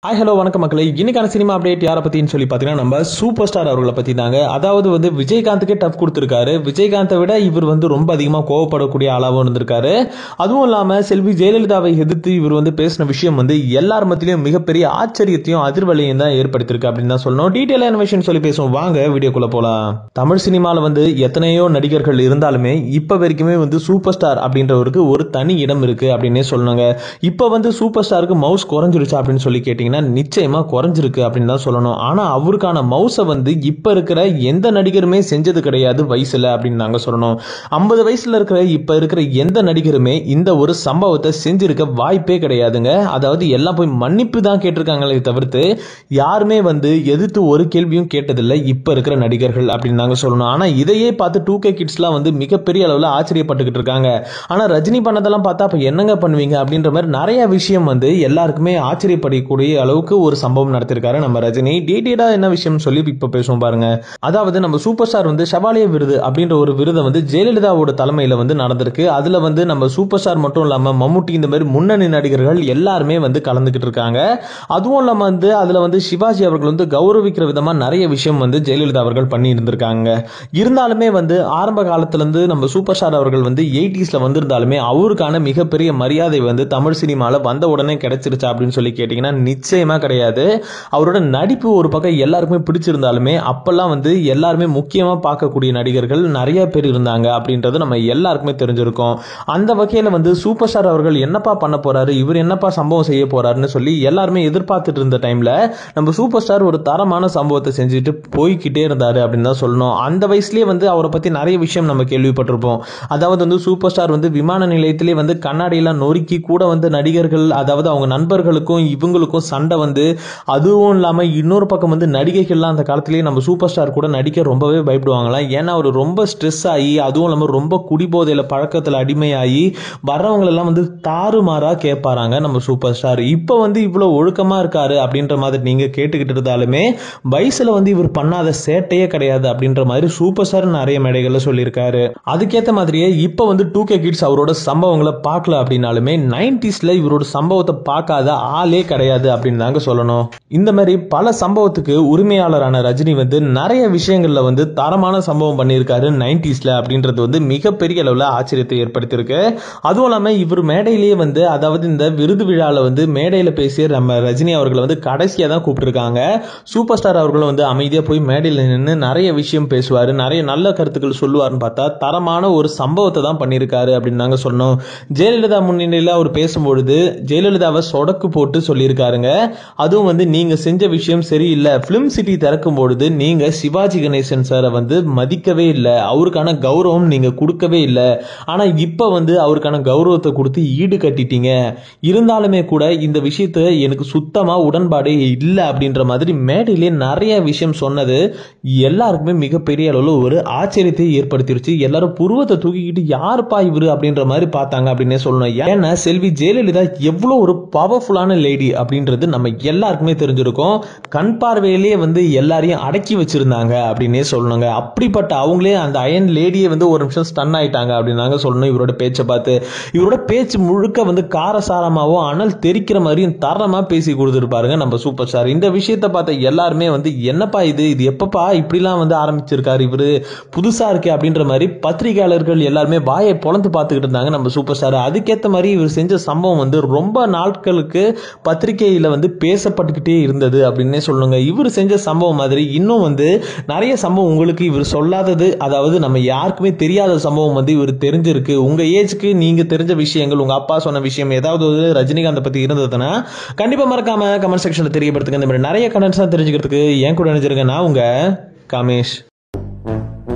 hi hello வணக்கம் மக்களே இன்னைக்கான சினிமா அப்டேட் யாரை பத்தின்னு சொல்லி பார்த்தீங்கன்னா நம்ம சூப்பர் ஸ்டார் அவர்களை பத்தி தாங்க அதாவது வந்து விஜயகாந்துக்கே டஃப் கொடுத்துருக்காரு விஜயகாந்தை விட இவர் வந்து ரொம்ப அதிகமாக கோவப்படக்கூடிய ஆளாகவும் இருந்திருக்காரு அதுவும் இல்லாம செல்வி ஜெயலலிதாவை எதிர்த்து இவர் வந்து பேசின விஷயம் வந்து எல்லார் மத்தியிலும் மிகப்பெரிய ஆச்சரியத்தையும் அதிர்வலையும் தான் ஏற்படுத்தியிருக்கு அப்படின்னு தான் சொல்லணும் டீட்டெயிலான விஷயம் சொல்லி பேசுவோம் வாங்க வீடியோக்குள்ள போலாம் தமிழ் சினிமாவில் வந்து எத்தனையோ நடிகர்கள் இருந்தாலுமே இப்போ வரைக்குமே வந்து சூப்பர் ஸ்டார் அப்படின்றவருக்கு ஒரு தனி இடம் இருக்கு அப்படின்னே சொல்லணுங்க இப்போ வந்து சூப்பர் ஸ்டாருக்கு மவுஸ் குறைஞ்சிருச்சா அப்படின்னு சொல்லி கேட்டிங்கன்னா நிச்சயமா குறைஞ்சிருக்கு அப்படின்னு தான் சொல்லணும் ஆனா அவருக்கான மவுஸை வந்து இப்ப இருக்கிற எந்த நடிகருமே செஞ்சது கிடையாது வயசுல அப்படின்னு நாங்க சொல்லணும் ஐம்பது வயசுல இருக்கிற இப்ப இருக்கிற எந்த நடிகருமே இந்த ஒரு சம்பவத்தை செஞ்சிருக்க வாய்ப்பே கிடையாதுங்க அதாவது எல்லாம் போய் மன்னிப்பு தான் கேட்டிருக்காங்களே தவிர்த்து யாருமே வந்து எதிர்த்து ஒரு கேள்வியும் கேட்டதில்லை இப்ப இருக்கிற நடிகர்கள் அப்படின்னு நாங்க சொல்லணும் ஆனா இதையே பார்த்து டூ கே கிட்ஸ்லாம் வந்து மிகப்பெரிய அளவில் ஆச்சரியப்பட்டுக்கிட்டு இருக்காங்க ஆனா ரஜினி பண்ணதெல்லாம் பார்த்தா அப்ப என்னங்க பண்ணுவீங்க அப்படின்ற மாதிரி நிறைய விஷயம் வந்து எல்லாருக்குமே ஆச்சரியப்படக்கூடிய அளவுக்கு ஒரு சம்பவம் நடத்திருக்காரு நம்ம ரஜினி டீட்டெயிலா என்ன விஷயம் சொல்லி இப்ப பேசுவோம் பாருங்க அதாவது நம்ம சூப்பர் ஸ்டார் வந்து ஷவாலிய விருது அப்படின்ற ஒரு விருதை வந்து ஜெயலலிதாவோட தலைமையில வந்து நடந்திருக்கு அதுல வந்து நம்ம சூப்பர் ஸ்டார் மட்டும் இல்லாம மம்முட்டி இந்த மாதிரி முன்னணி நடிகர்கள் எல்லாருமே வந்து கலந்துகிட்டு இருக்காங்க அதுவும் இல்லாம வந்து அதுல வந்து சிவாஜி அவர்கள் வந்து கௌரவிக்கிற விதமா நிறைய விஷயம் வந்து ஜெயலலிதா அவர்கள் பண்ணி இருந்திருக்காங்க இருந்தாலுமே வந்து ஆரம்ப காலத்துல இருந்து நம்ம சூப்பர் ஸ்டார் அவர்கள் வந்து எயிட்டிஸ்ல வந்திருந்தாலுமே அவருக்கான மிகப்பெரிய மரியாதை வந்து தமிழ் சினிமால வந்த உடனே கிடைச்சிருச்சா அப்படின்னு சொல்லி கேட்டீங்கன்னா நிச்சயமா கிடையாது அவரோட நடிப்பு ஒரு பக்கம் எல்லாருக்குமே பிடிச்சிருந்தாலுமே அப்பெல்லாம் வந்து எல்லாருமே முக்கியமா பார்க்கக்கூடிய நடிகர்கள் நிறைய பேர் இருந்தாங்க அப்படின்றது நம்ம எல்லாருக்குமே தெரிஞ்சிருக்கும் அந்த வகையில வந்து சூப்பர் ஸ்டார் அவர்கள் என்னப்பா பண்ண போறாரு இவர் என்னப்பா சம்பவம் செய்ய போறாருன்னு சொல்லி எல்லாருமே எதிர்பார்த்துட்டு இருந்த டைம்ல நம்ம சூப்பர் ஸ்டார் ஒரு தரமான சம்பவத்தை செஞ்சுட்டு போய்கிட்டே இருந்தாரு அப்படின்னு தான் சொல்லணும் அந்த வயசுலயே வந்து அவரை பத்தி நிறைய விஷயம் நம்ம கேள்விப்பட்டிருப்போம் அதாவது வந்து சூப்பர் ஸ்டார் வந்து விமான நிலையத்திலே வந்து கண்ணாடியெல்லாம் நொறுக்கி கூட வந்து நடிகர்கள் அதாவது அவங்க நண்பர்களுக்கும் இவங்களுக்கும் சண்டை வந்து அதுவும் இல்லாம இன்னொரு பக்கம் வந்து நடிகைகள்லாம் அந்த காலத்திலேயே நம்ம சூப்பர் ஸ்டார் கூட நடிக்க ரொம்பவே பயப்படுவாங்களாம் ஏன்னா அவர் ரொம்ப ஸ்ட்ரெஸ் ஆகி அதுவும் இல்லாமல் ரொம்ப குடிபோதையில பழக்கத்தில் அடிமையாகி வர்றவங்களெல்லாம் வந்து தாறுமாறா கேட்பாராங்க நம்ம சூப்பர் ஸ்டார் இப்போ வந்து இவ்வளோ ஒழுக்கமா இருக்காரு அப்படின்ற மாதிரி நீங்க கேட்டுக்கிட்டு இருந்தாலுமே வயசுல வந்து இவர் பண்ணாத சேட்டையே கிடையாது அப்படின்ற மாதிரி சூப்பர் ஸ்டார் நிறைய மேடைகள்ல சொல்லியிருக்காரு அதுக்கேற்ற மாதிரியே இப்போ வந்து டூ கே கிட்ஸ் அவரோட சம்பவங்களை பார்க்கல அப்படின்னாலுமே நைன்டிஸ்ல இவரோட சம்பவத்தை பார்க்காத ஆளே கிடையாது அப்படின்னு தாங்க சொல்லணும் இந்த மாதிரி பல சம்பவத்துக்கு உரிமையாளரான ரஜினி வந்து நிறைய விஷயங்கள்ல வந்து தரமான சம்பவம் பண்ணியிருக்காரு நைன்டிஸ்ல அப்படின்றது வந்து மிகப்பெரிய அளவில் ஆச்சரியத்தை ஏற்படுத்தியிருக்கு அதுவும் இல்லாம இவர் மேடையிலேயே வந்து அதாவது இந்த விருது விழாவில் வந்து மேடையில பேசிய நம்ம ரஜினி அவர்களை வந்து கடைசியாக தான் கூப்பிட்டுருக்காங்க சூப்பர் ஸ்டார் அவர்களும் வந்து அமைதியாக போய் மேடையில் நின்று நிறைய விஷயம் பேசுவார் நிறைய நல்ல கருத்துக்கள் சொல்லுவார்னு பார்த்தா தரமான ஒரு சம்பவத்தை தான் பண்ணியிருக்காரு அப்படின்னு நாங்கள் சொன்னோம் ஜெயலலிதா முன்னிலையில் அவர் பேசும்பொழுது ஜெயலலிதாவை சொடக்கு போட்டு சொல்லியிருக்காருங்க அதுவும் வந்து நீங்க செஞ்ச விஷயம் சரியில்லை பிலிம் சிட்டி திறக்கும் பொழுது நீங்க சிவாஜி கணேசன் சாரை வந்து மதிக்கவே இல்லை அவருக்கான கௌரவம் நீங்க கொடுக்கவே இல்லை ஆனா இப்ப வந்து அவருக்கான கௌரவத்தை கொடுத்து ஈடு கட்டிட்டீங்க இருந்தாலுமே கூட இந்த விஷயத்த எனக்கு சுத்தமா உடன்பாடே இல்லை அப்படின்ற மாதிரி மேடையிலே நிறைய விஷயம் சொன்னது எல்லாருக்குமே மிகப்பெரிய அளவில் ஒரு ஆச்சரியத்தை ஏற்படுத்திருச்சு எல்லாரும் புருவத்தை தூக்கிக்கிட்டு யாருப்பா இவரு அப்படின்ற மாதிரி பார்த்தாங்க அப்படின்னே சொல்லணும் ஏன்னா செல்வி ஜெயலலிதா எவ்வளோ ஒரு பவர்ஃபுல்லான லேடி அப்படின்றது நம்ம எல்லாருக்குமே தெரிஞ்சிருக்கும் கண் பார்வையிலேயே வந்து எல்லாரையும் அடக்கி வச்சிருந்தாங்க அப்படின்னே சொல்லணுங்க அப்படிப்பட்ட அவங்களே அந்த அயன் லேடியை வந்து ஒரு நிமிஷம் ஸ்டன் ஆயிட்டாங்க அப்படின்னாங்க சொல்லணும் இவரோட பேச்சை பார்த்து இவரோட பேச்சு முழுக்க வந்து காரசாரமாகவும் அனல் தெரிக்கிற மாதிரியும் தரமா பேசி கொடுத்துருப்பாருங்க நம்ம சூப்பர் ஸ்டார் இந்த விஷயத்தை பார்த்த எல்லாருமே வந்து என்னப்பா இது இது எப்பப்பா இப்படிலாம் வந்து ஆரம்பிச்சிருக்காரு இவரு புதுசா இருக்கே அப்படின்ற மாதிரி பத்திரிகையாளர்கள் எல்லாருமே வாயை பொழந்து பார்த்துக்கிட்டு இருந்தாங்க நம்ம சூப்பர் ஸ்டார் அதுக்கேற்ற மாதிரி இவர் செஞ்ச சம்பவம் வந்து ரொம்ப நாட்களுக்கு பத்திரிகையில வந்து பேசப்பட்டுக்கிட்டே இருந்தது அப்படின்னே சொல்லுங்க இவர் செஞ்ச சம்பவம் மாதிரி இன்னும் வந்து நிறைய சம்பவம் உங்களுக்கு இவர் சொல்லாதது அதாவது நம்ம யாருக்குமே தெரியாத சம்பவம் வந்து இவர் தெரிஞ்சிருக்கு உங்க ஏஜ்க்கு நீங்க தெரிஞ்ச விஷயங்கள் உங்க அப்பா சொன்ன விஷயம் ஏதாவது ஒரு ரஜினிகாந்த் பத்தி இருந்ததுன்னா கண்டிப்பா மறக்காம கமெண்ட் செக்ஷன்ல தெரியப்படுத்துங்க இந்த மாதிரி நிறைய கமெண்ட்ஸ் தெரிஞ்சுக்கிறதுக்கு ஏன் கூட நினைச்சிருக்கேன் நான் உங்க கமேஷ்